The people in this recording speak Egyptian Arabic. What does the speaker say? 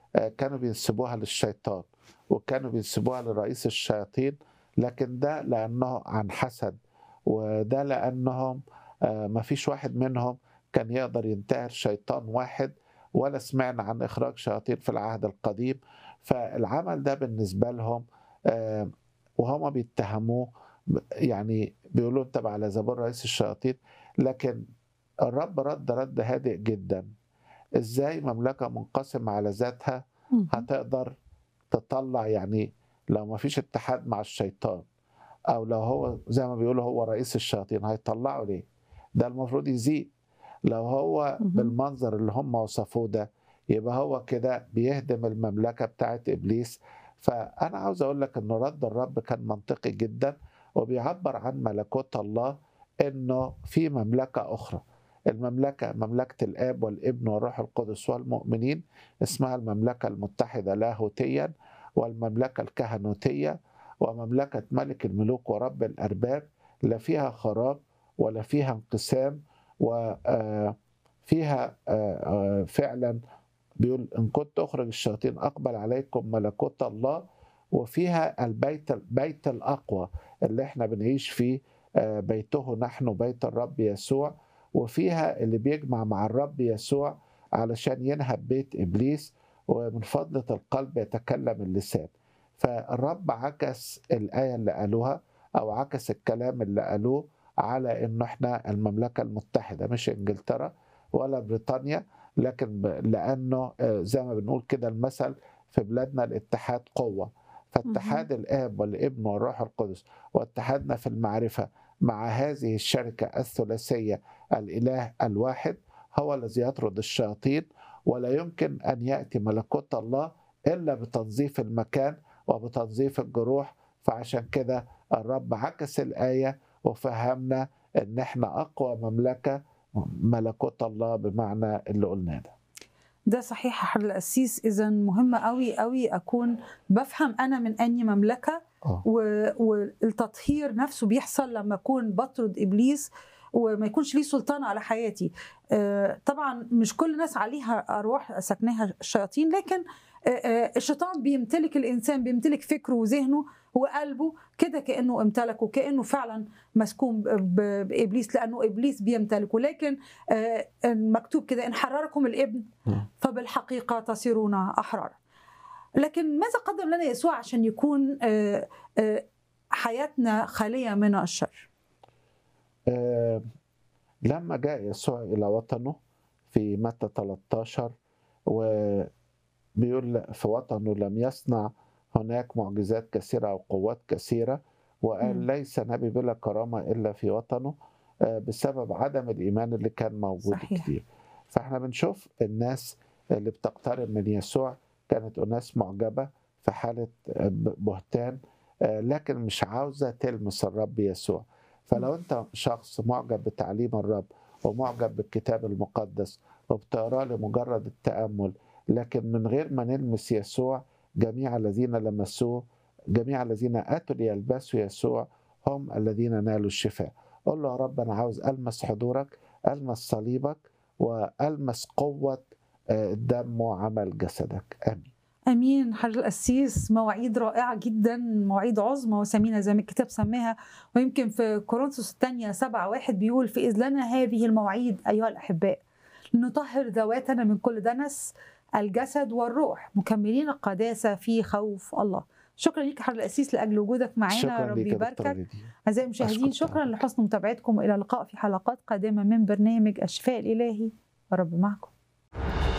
آه، كانوا بينسبوها للشيطان وكانوا بينسبوها لرئيس الشياطين لكن ده لأنه عن حسد وده لأنهم آه، ما فيش واحد منهم كان يقدر ينتهر شيطان واحد ولا سمعنا عن إخراج شياطين في العهد القديم فالعمل ده بالنسبة لهم آه، وهم بيتهموه يعني بيقولوا انت على زبون رئيس الشياطين لكن الرب رد رد هادئ جدا ازاي مملكه منقسمه على ذاتها مهم. هتقدر تطلع يعني لو ما فيش اتحاد مع الشيطان او لو هو زي ما بيقولوا هو رئيس الشياطين هيطلعوا ليه ده المفروض يزيد لو هو مهم. بالمنظر اللي هم وصفوه ده يبقى هو كده بيهدم المملكه بتاعت ابليس فانا عاوز اقول لك ان رد الرب كان منطقي جدا وبيعبر عن ملكوت الله انه في مملكه اخرى المملكه مملكه الاب والابن والروح القدس والمؤمنين اسمها المملكه المتحده لاهوتيا والمملكه الكهنوتيه ومملكه ملك الملوك ورب الارباب لا فيها خراب ولا فيها انقسام وفيها فعلا بيقول ان كنت اخرج الشياطين اقبل عليكم ملكوت الله وفيها البيت البيت الاقوى اللي احنا بنعيش فيه آه، بيته نحن بيت الرب يسوع وفيها اللي بيجمع مع الرب يسوع علشان ينهب بيت ابليس ومن فضله القلب يتكلم اللسان فالرب عكس الايه اللي قالوها او عكس الكلام اللي قالوه على انه احنا المملكه المتحده مش انجلترا ولا بريطانيا لكن ب- لانه آه، زي ما بنقول كده المثل في بلادنا الاتحاد قوه فاتحاد الاب والابن والروح القدس واتحادنا في المعرفه مع هذه الشركه الثلاثيه الاله الواحد هو الذي يطرد الشياطين ولا يمكن ان ياتي ملكوت الله الا بتنظيف المكان وبتنظيف الجروح فعشان كده الرب عكس الايه وفهمنا ان احنا اقوى مملكه ملكوت الله بمعنى اللي قلناه ده ده صحيح يا حضرة القسيس اذا مهم قوي قوي اكون بفهم انا من اني مملكه اه و- والتطهير نفسه بيحصل لما اكون بطرد ابليس وما يكونش ليه سلطان على حياتي آه، طبعا مش كل الناس عليها ارواح سكنها الشياطين لكن آه، آه، الشيطان بيمتلك الانسان بيمتلك فكره وذهنه وقلبه كده كانه امتلكه كانه فعلا مسكون ب- ب- بابليس لانه ابليس بيمتلكه لكن آه، مكتوب كده ان حرركم الابن نعم. فبالحقيقه تصيرون احرار لكن ماذا قدم لنا يسوع عشان يكون آه، آه، حياتنا خاليه من الشر آه، لما جاء يسوع إلى وطنه في متى 13 وبيقول في وطنه لم يصنع هناك معجزات كثيرة أو قوات كثيرة وقال مم. ليس نبي بلا كرامة إلا في وطنه آه، بسبب عدم الإيمان اللي كان موجود صحيح. كتير فاحنا بنشوف الناس اللي بتقترب من يسوع كانت أناس معجبة في حالة آه، ب- بهتان آه، لكن مش عاوزة تلمس الرب يسوع فلو انت شخص معجب بتعليم الرب ومعجب بالكتاب المقدس وبتقراه لمجرد التأمل لكن من غير ما نلمس يسوع جميع الذين لمسوه جميع الذين أتوا ليلبسوا يسوع هم الذين نالوا الشفاء قل له يا رب أنا عاوز ألمس حضورك ألمس صليبك وألمس قوة آه، الدم وعمل جسدك آمين امين حضرة القسيس مواعيد رائعه جدا مواعيد عظمى وثمينه زي ما الكتاب سماها ويمكن في كورنثوس الثانيه سبعة واحد بيقول في اذ لنا هذه المواعيد ايها الاحباء لنطهر ذواتنا من كل دنس الجسد والروح مكملين القداسه في خوف الله شكرا ليك يا حضرة القسيس لاجل وجودك معانا شكرا ربي ليك يا دكتور يباركك ليديا اعزائي المشاهدين أشكرك. شكرا لحسن متابعتكم والى اللقاء في حلقات قادمه من برنامج الشفاء الالهي ورب معكم